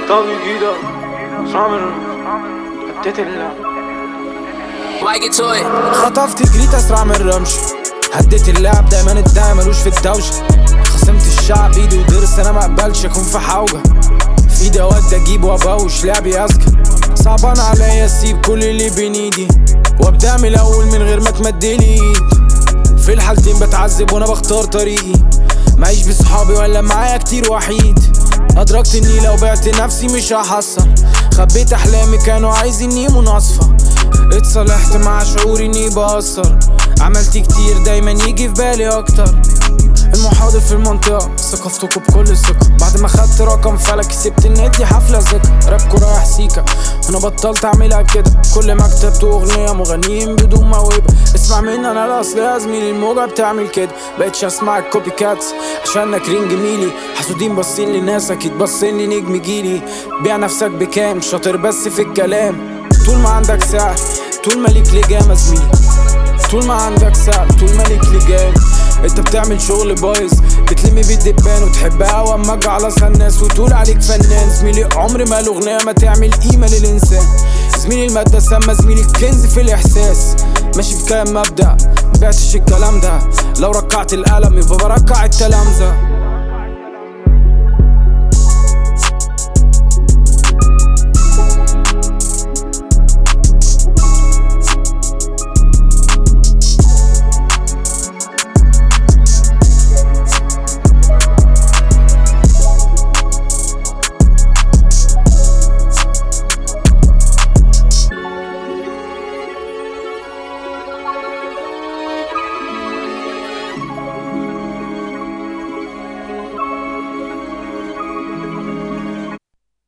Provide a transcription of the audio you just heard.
طب جديدة سامر هديت اللعب Like it to it. خطفت جريت اسرع من رمش هديت اللعب دايما الداعي ملوش في الدوشة خصمت الشعب ايدي ودرس انا مقبلش اكون في حوجة في ايدي اود اجيب وابوش لعبي اذكى صعبان عليا اسيب كل اللي بين ايدي وابدا من الاول من غير ما تمدلي ايد في الحالتين بتعذب وانا بختار طريقي معيش بصحابي ولا معايا كتير وحيد ادركت اني لو بعت نفسي مش هحصل خبيت احلامي كانوا عايزيني مناصفة اتصالحت مع شعوري اني بأثر عملت كتير دايما يجي في بالي اكتر المحاضر في المنطقة ثقفتكوا بكل ثقة بعد ما خدت رقم فلكي سبت النادي حفلة ذكر رابكو رايح سيكا انا بطلت اعملها كده كل ما كتبت اغنية مغنيين بدون موهبة اسمع مني انا الاصل يا زميلي الموجة بتعمل كده بقتش اسمع الكوبي كاتس عشان ناكرين جميلي حسودين باصين لناس اكيد باصين لي نجم جيلي بيع نفسك بكام شاطر بس في الكلام طول ما عندك سعر طول ما ليك لجام يا زميلي طول ما عندك سعر طول ما ليك لجام انت بتعمل شغل بايظ بتلمي بيه الدبان وتحبها واما على الناس وتقول عليك فنان زميلي عمر ما الاغنيه ما تعمل قيمه للانسان زميلي المادة سما زميلي الكنز في الاحساس ماشي في كلام مبدأ مبعتش الكلام ده لو ركعت القلم يبقى بركع التلامذة